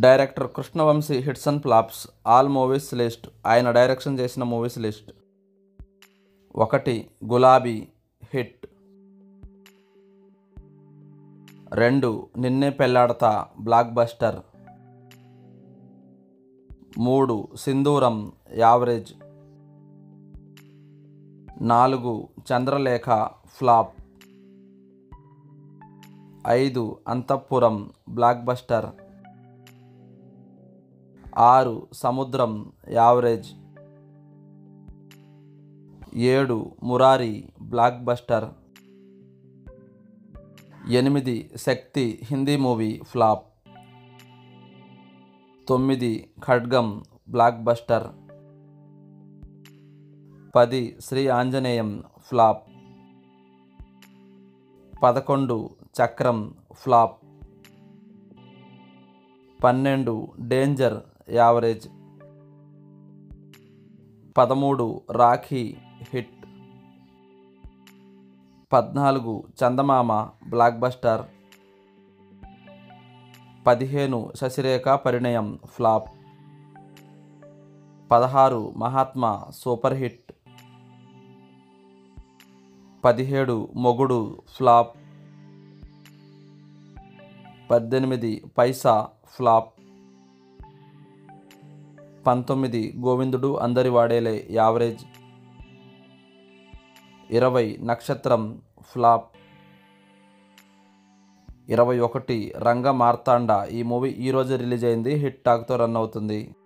director Krishna Vamsi hits and flops all movies list ఆయన direction చేసిన movies list ఒకటి Gulabi hit రెండు నిన్నే పెళ్ళాడతా బ్లాక్ బస్టర్ మూడు సింధూరం యావరేజ్ నాలుగు చంద్రలేఖ ఫ్లాప్ ఐదు అంతఃపురం బ్లాక్ బస్టర్ ఆరు సముద్రం యావరేజ్ ఏడు మురారి బ్లాక్ బస్టర్ ఎనిమిది శక్తి హిందీ మూవీ ఫ్లాప్ తొమ్మిది ఖడ్గం బ్లాక్ బస్టర్ పది శ్రీ ఆంజనేయం ఫ్లాప్ పదకొండు చక్రం ఫ్లాప్ పన్నెండు డేంజర్ యావరేజ్ పదమూడు రాఖీ హిట్ పద్నాలుగు చందమామ బ్లాక్ బస్టర్ పదిహేను శశిరేఖ పరిణయం ఫ్లాప్ పదహారు మహాత్మా సూపర్ హిట్ పదిహేడు మొగుడు ఫ్లాప్ పద్దెనిమిది పైసా ఫ్లాప్ పంతొమ్మిది గోవిందుడు అందరి వాడేలే యావరేజ్ ఇరవై నక్షత్రం ఫ్లాప్ ఇరవై ఒకటి రంగ మార్తాండ ఈ మూవీ ఈరోజు రిలీజ్ అయింది హిట్ టాక్తో రన్ అవుతుంది